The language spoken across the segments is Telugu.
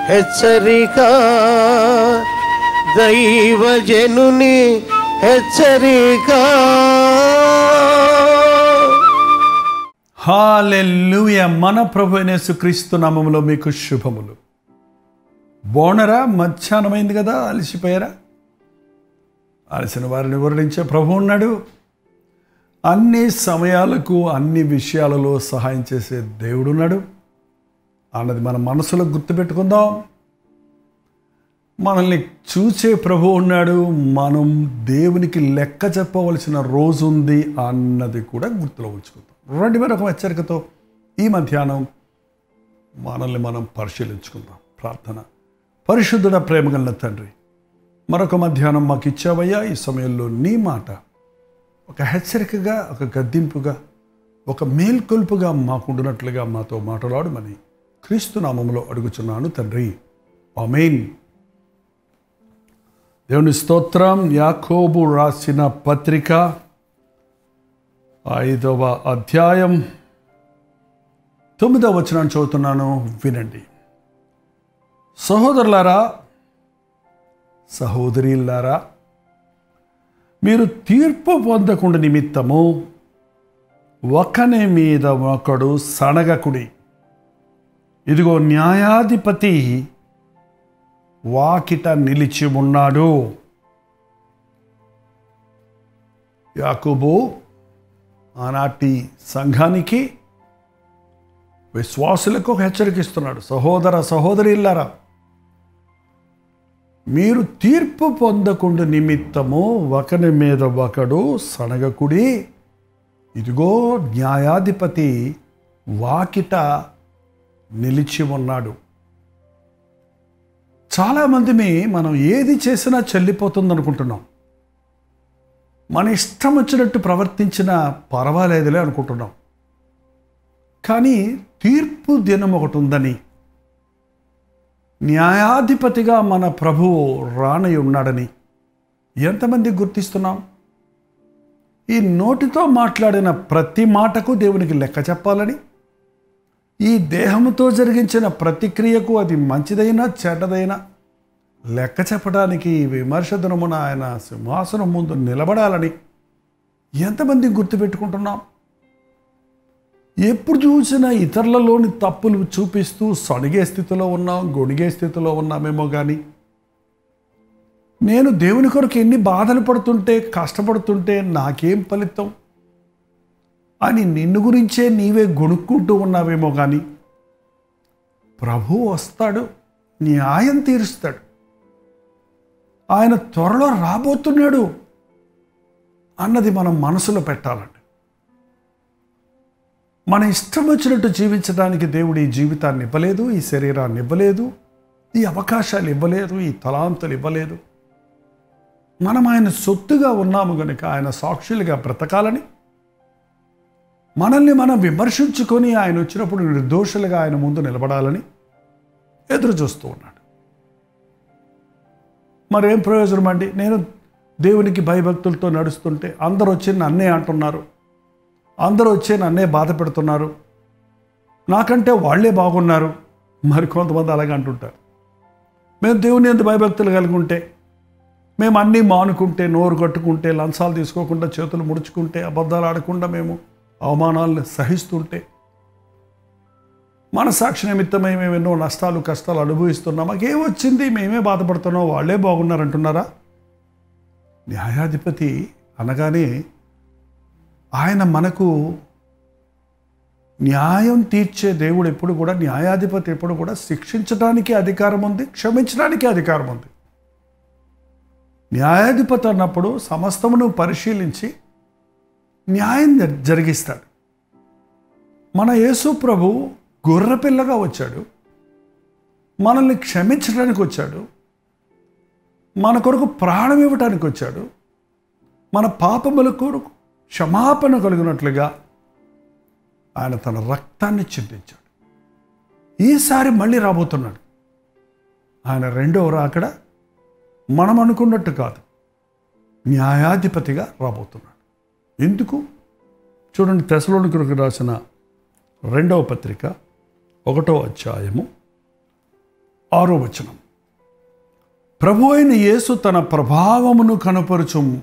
హెచ్చరిక దైవజనుని హెచ్చరిక హాలెల్లుయ మన ప్రభు క్రీస్తు నామములో మీకు శుభములు బోనరా మధ్యాహ్నమైంది కదా అలసిపోయారా అలసిన వారిని వర్ణించే ప్రభు ఉన్నాడు అన్ని సమయాలకు అన్ని విషయాలలో సహాయం చేసే దేవుడు ఉన్నాడు అన్నది మన మనసులో గుర్తుపెట్టుకుందాం మనల్ని చూచే ప్రభు ఉన్నాడు మనం దేవునికి లెక్క చెప్పవలసిన రోజు ఉంది అన్నది కూడా గుర్తులో ఉంచుకుందాం రెండు వేల ఒక హెచ్చరికతో ఈ మధ్యాహ్నం మనల్ని మనం పరిశీలించుకుందాం ప్రార్థన పరిశుద్ధుడ ప్రేమగల తండ్రి మరొక మధ్యాహ్నం మాకు ఇచ్చావయ్యా ఈ సమయంలో నీ మాట ఒక హెచ్చరికగా ఒక గద్దింపుగా ఒక మేల్కొల్పుగా మాకుండునట్లుగా మాతో మాట్లాడమని క్రీస్తు నామములో అడుగుచున్నాను తండ్రి ఆమెన్ దేవుని స్తోత్రం యాకోబు రాసిన పత్రిక ఐదవ అధ్యాయం తొమ్మిదవ వచనం చదువుతున్నాను వినండి సహోదరులారా సహోదరిలారా మీరు తీర్పు పొందకుండా నిమిత్తము ఒకని మీద ఒకడు సనగకుడి ఇదిగో న్యాయాధిపతి వాకిట నిలిచి ఉన్నాడు యాకోబు ఆనాటి సంఘానికి విశ్వాసులకు ఒక హెచ్చరికిస్తున్నాడు సహోదర సహోదరిల్లారా మీరు తీర్పు పొందకుండా నిమిత్తము ఒకని మీద ఒకడు సనగకుడి ఇదిగో న్యాయాధిపతి వాకిట నిలిచి ఉన్నాడు చాలామందిని మనం ఏది చేసినా చెల్లిపోతుంది అనుకుంటున్నాం మన ఇష్టం వచ్చినట్టు ప్రవర్తించినా పర్వాలేదులే అనుకుంటున్నాం కానీ తీర్పు దినం ఒకటి ఉందని న్యాయాధిపతిగా మన ప్రభువు రానై ఉన్నాడని ఎంతమంది గుర్తిస్తున్నాం ఈ నోటితో మాట్లాడిన ప్రతి మాటకు దేవునికి లెక్క చెప్పాలని ఈ దేహంతో జరిగించిన ప్రతిక్రియకు అది మంచిదైనా చెడ్డదైనా లెక్క చెప్పడానికి విమర్శ దినమున ఆయన సింహాసనం ముందు నిలబడాలని ఎంతమంది గుర్తుపెట్టుకుంటున్నాం ఎప్పుడు చూసినా ఇతరులలోని తప్పులు చూపిస్తూ సణిగే స్థితిలో ఉన్నాం గొడిగే స్థితిలో ఉన్నామేమో కానీ నేను దేవుని కొరకు ఎన్ని బాధలు పడుతుంటే కష్టపడుతుంటే నాకేం ఫలితం అని నిన్ను గురించే నీవే గొణుక్కుంటూ ఉన్నావేమో కానీ ప్రభు వస్తాడు న్యాయం తీరుస్తాడు ఆయన త్వరలో రాబోతున్నాడు అన్నది మనం మనసులో పెట్టాలండి మన ఇష్టం వచ్చినట్టు జీవించడానికి దేవుడు ఈ జీవితాన్ని ఇవ్వలేదు ఈ శరీరాన్ని ఇవ్వలేదు ఈ అవకాశాలు ఇవ్వలేదు ఈ తలాంతులు ఇవ్వలేదు మనం ఆయన సొత్తుగా ఉన్నాము కనుక ఆయన సాక్షులుగా బ్రతకాలని మనల్ని మనం విమర్శించుకొని ఆయన వచ్చినప్పుడు నిర్దోషులుగా ఆయన ముందు నిలబడాలని ఎదురు చూస్తూ ఉన్నాడు మరేం ప్రయోజనం అండి నేను దేవునికి భయభక్తులతో నడుస్తుంటే అందరూ వచ్చి నన్నే అంటున్నారు అందరూ వచ్చి నన్నే బాధ పెడుతున్నారు నాకంటే వాళ్ళే బాగున్నారు మరి కొంతమంది అలాగే అంటుంటారు మేము దేవుని ఎంత భయభక్తులు కలిగి ఉంటే మేము అన్నీ మానుకుంటే నోరు కట్టుకుంటే లంచాలు తీసుకోకుండా చేతులు ముడుచుకుంటే అబద్ధాలు ఆడకుండా మేము అవమానాలను సహిస్తుంటే మన సాక్షి నిమిత్తమై మేము ఎన్నో నష్టాలు కష్టాలు అనుభవిస్తున్నాం మాకేం వచ్చింది మేమే బాధపడుతున్నాం వాళ్ళే బాగున్నారంటున్నారా న్యాయాధిపతి అనగానే ఆయన మనకు న్యాయం తీర్చే దేవుడు ఎప్పుడు కూడా న్యాయాధిపతి ఎప్పుడు కూడా శిక్షించడానికి అధికారం ఉంది క్షమించడానికి అధికారం ఉంది న్యాయాధిపతి అన్నప్పుడు సమస్తమును పరిశీలించి న్యాయం జ- జరిగిస్తాడు మన యేసు ప్రభు గొర్రెపిల్లగా వచ్చాడు మనల్ని క్షమించడానికి వచ్చాడు మన కొరకు ప్రాణం ఇవ్వటానికి వచ్చాడు మన పాపముల కొరకు క్షమాపణ కలిగినట్లుగా ఆయన తన రక్తాన్ని చిందించాడు ఈసారి మళ్ళీ రాబోతున్నాడు ఆయన రెండవ రాకడ మనం అనుకున్నట్టు కాదు న్యాయాధిపతిగా రాబోతున్నాడు ఎందుకు చూడండి తెసలోనికులకు రాసిన రెండవ పత్రిక ఒకటో అధ్యాయము ఆరో వచనం ప్రభు అయిన యేసు తన ప్రభావమును కనపరుచుము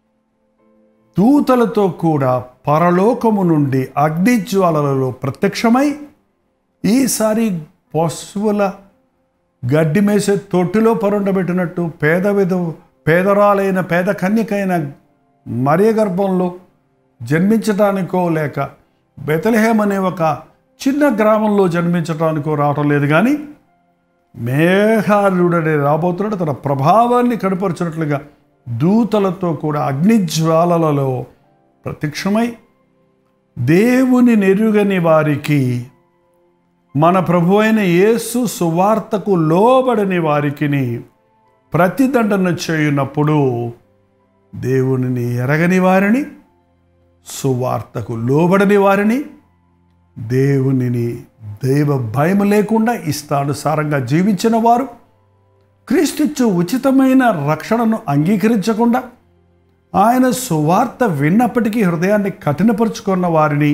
దూతలతో కూడా పరలోకము నుండి అగ్నిజ్వాలలలో ప్రత్యక్షమై ఈసారి పశువుల గడ్డి మేసే తొట్టిలో పరుండబెట్టినట్టు పేద విధ పేదరాలైన పేద కన్యకైన మరియ గర్భంలో జన్మించటానికో లేక బెతలహేం అనే ఒక చిన్న గ్రామంలో జన్మించటానికో రావటం లేదు కానీ మేఘారుడనే రాబోతున్నాడు తన ప్రభావాన్ని కనపరుచినట్లుగా దూతలతో కూడా అగ్నిజ్వాలలలో ప్రత్యక్షమై దేవుని నెరుగని వారికి మన ప్రభు అయిన యేసు సువార్తకు లోబడని వారికిని ప్రతిదండన చేయునప్పుడు దేవునిని ఎరగని వారిని సువార్తకు లోబడని వారిని దేవునిని దైవ భయం లేకుండా ఇష్టానుసారంగా జీవించిన వారు క్రీస్తుచ్చు ఉచితమైన రక్షణను అంగీకరించకుండా ఆయన సువార్త విన్నప్పటికీ హృదయాన్ని కఠినపరుచుకున్న వారిని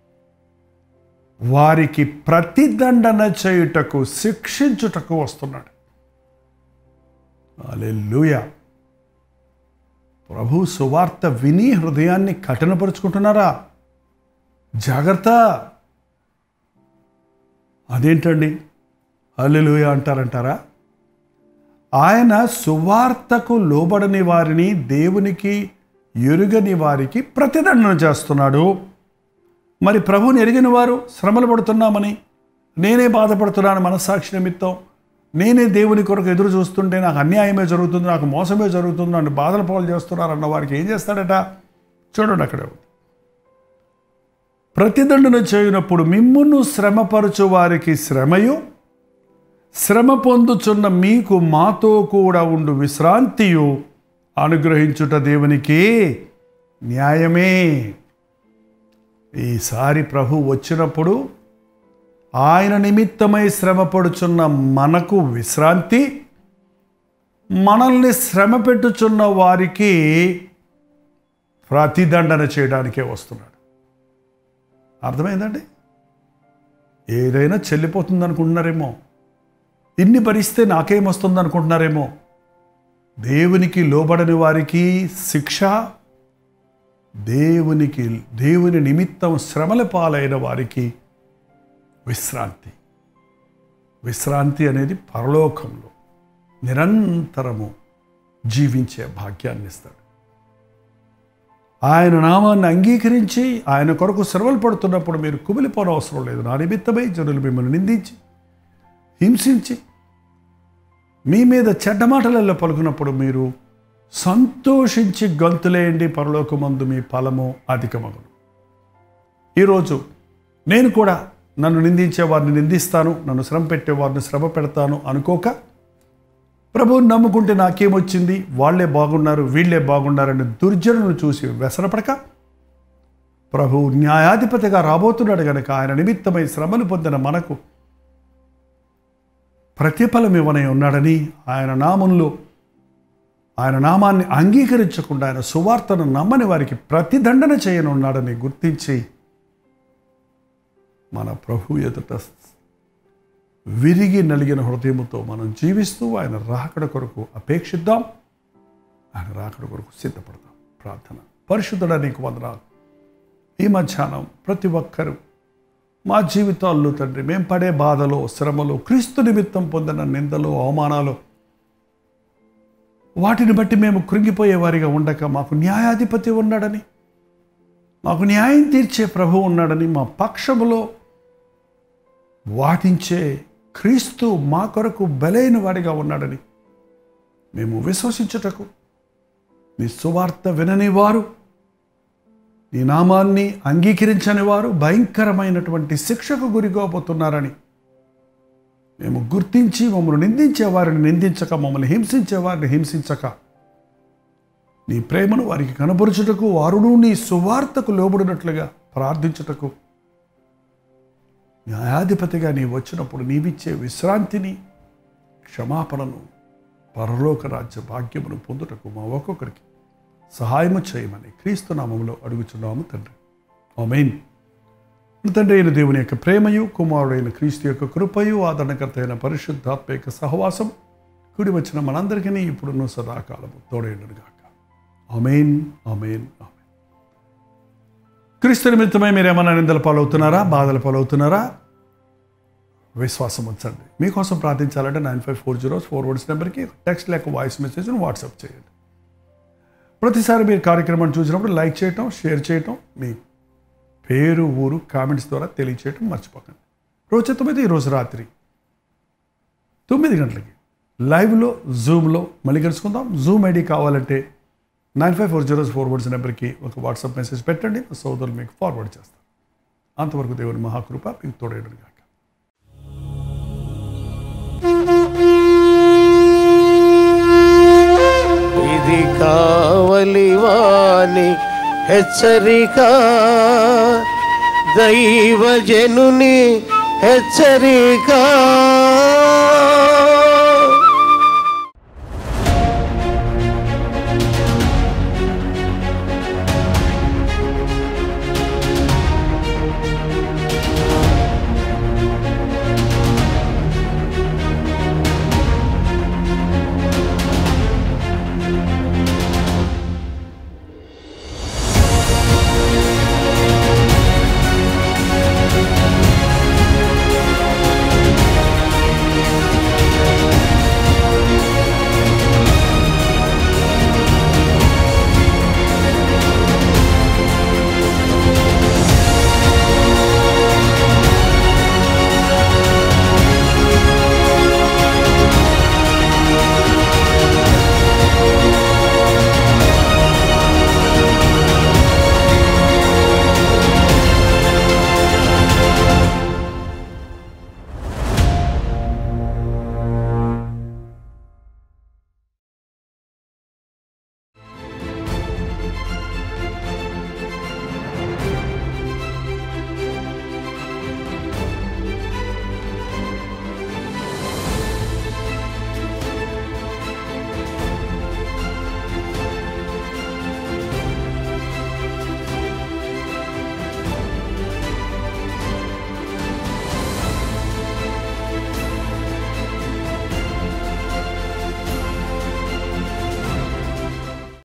వారికి ప్రతిదండన చేయుటకు శిక్షించుటకు వస్తున్నాడు అలెలుయ ప్రభు సువార్త విని హృదయాన్ని కఠినపరుచుకుంటున్నారా జాగ్రత్త అదేంటండి అల్లెలుయ అంటారంటారా ఆయన సువార్తకు లోబడని వారిని దేవునికి ఎరుగని వారికి ప్రతిదండన చేస్తున్నాడు మరి ప్రభుని ఎరిగిన వారు శ్రమలు పడుతున్నామని నేనే బాధపడుతున్నాను మనస్సాక్షి నిమిత్తం నేనే దేవుని కొరకు ఎదురు చూస్తుంటే నాకు అన్యాయమే జరుగుతుంది నాకు మోసమే జరుగుతుంది నన్ను బాధల పాలు చేస్తున్నారు అన్న వారికి ఏం చేస్తాడట చూడండి అక్కడే ఉంది ప్రతిదండన చేయునప్పుడు మిమ్మును శ్రమపరచు వారికి శ్రమయు శ్రమ పొందుచున్న మీకు మాతో కూడా ఉండు విశ్రాంతియు అనుగ్రహించుట దేవునికి న్యాయమే ఈసారి ప్రభు వచ్చినప్పుడు ఆయన నిమిత్తమై శ్రమపడుచున్న మనకు విశ్రాంతి మనల్ని శ్రమ పెట్టుచున్న వారికి ప్రతిదండన చేయడానికే వస్తున్నాడు అర్థమైందండి ఏదైనా చెల్లిపోతుంది అనుకుంటున్నారేమో ఇన్ని భరిస్తే నాకేమొస్తుంది అనుకుంటున్నారేమో దేవునికి లోబడని వారికి శిక్ష దేవునికి దేవుని నిమిత్తం శ్రమల పాలైన వారికి విశ్రాంతి విశ్రాంతి అనేది పరలోకంలో నిరంతరము జీవించే భాగ్యాన్ని ఇస్తాడు ఆయన నామాన్ని అంగీకరించి ఆయన కొరకు శ్రమలు పడుతున్నప్పుడు మీరు కుమిలిపోవడం అవసరం లేదు నా నిమిత్తమై జనులు మిమ్మల్ని నిందించి హింసించి మీ మీద చెడ్డ మాటలలో పలుకున్నప్పుడు మీరు సంతోషించి గంతులేయండి పరలోకమందు మీ ఫలము అధికమగును ఈరోజు నేను కూడా నన్ను నిందించే వారిని నిందిస్తాను నన్ను శ్రమ పెట్టే వారిని శ్రమ పెడతాను అనుకోక ప్రభువుని నమ్ముకుంటే నాకేమొచ్చింది వాళ్ళే బాగున్నారు వీళ్ళే బాగున్నారని దుర్జనులను చూసి వ్యసనపడక ప్రభు న్యాయాధిపతిగా రాబోతున్నాడు గనక ఆయన నిమిత్తమై శ్రమను పొందిన మనకు ప్రతిఫలం ఇవ్వనై ఉన్నాడని ఆయన నామంలో ఆయన నామాన్ని అంగీకరించకుండా ఆయన సువార్తను నమ్మని వారికి ప్రతిదండన చేయనున్నాడని గుర్తించి మన ప్రభు ఎదుట విరిగి నలిగిన హృదయముతో మనం జీవిస్తూ ఆయన రాకడ కొరకు అపేక్షిద్దాం ఆయన రాకడ కొరకు సిద్ధపడదాం ప్రార్థన పరిశుద్ధుడ నీకు వందనాలు ఈ మధ్యాహ్నం ప్రతి ఒక్కరూ మా జీవితాల్లో తండ్రి మేము పడే బాధలో శ్రమలో క్రీస్తు నిమిత్తం పొందిన నిందలు అవమానాలు వాటిని బట్టి మేము కృంగిపోయే వారిగా ఉండక మాకు న్యాయాధిపతి ఉన్నాడని మాకు న్యాయం తీర్చే ప్రభు ఉన్నాడని మా పక్షములో వాటించే క్రీస్తు మా కొరకు బలైన వాడిగా ఉన్నాడని మేము విశ్వసించుటకు నీ సువార్త వినని వారు నీ నామాన్ని అంగీకరించని వారు భయంకరమైనటువంటి శిక్షకు గురికోబోతున్నారని మేము గుర్తించి మమ్మల్ని నిందించే వారిని నిందించక మమ్మల్ని హింసించే వారిని హింసించక నీ ప్రేమను వారికి కనబరుచుటకు వారును నీ సువార్తకు లోబడినట్లుగా ప్రార్థించుటకు న్యాయాధిపతిగా నీ వచ్చినప్పుడు నీవిచ్చే విశ్రాంతిని క్షమాపణను పరలోక రాజ్య భాగ్యమును పొందుటకు మా ఒక్కొక్కరికి సహాయము చేయమని క్రీస్తు నామములో అడుగుచున్నాము తండ్రి ఆమెన్ తండ్రి అయిన దేవుని యొక్క ప్రేమయు కుమారుడైన క్రీస్తు యొక్క కృపయు ఆదరణకర్త అయిన పరిశుద్ధాత్మ యొక్క సహవాసం కూడి వచ్చిన మనందరికీ ఇప్పుడున్న సదాకాలము తోడైండును గాక అమేన్ అమేన్ అమేన్ క్రీస్తు నిమిత్తమై మీరు ఏమైనా నిందల పాలవుతున్నారా బాధల పాలవుతున్నారా విశ్వాసం ఉంచండి మీకోసం ప్రార్థించాలంటే nine five four zero four words నెంబర్కి టెక్స్ట్ లేక వాయిస్ మెసేజ్ను వాట్సాప్ చేయండి ప్రతిసారి మీరు కార్యక్రమాన్ని చూసినప్పుడు లైక్ చేయటం షేర్ చేయటం మీ పేరు ఊరు కామెంట్స్ ద్వారా తెలియచేయటం మర్చిపోకండి రోజు తొమ్మిది ఈరోజు రాత్రి తొమ్మిది గంటలకి లైవ్లో జూమ్లో మళ్ళీ కలుసుకుందాం జూమ్ ఐడి కావాలంటే nine five four zero four words నెంబర్కి ఒక వాట్సాప్ మెసేజ్ పెట్టండి మా సోదరులు మీకు ఫార్వర్డ్ చేస్తారు అంతవరకు దేవుని మహాకృప మీకు తోడేయడం కాక ఇది కావలి వాణి హెచ్చరిక దైవజనుని హెచ్చరిక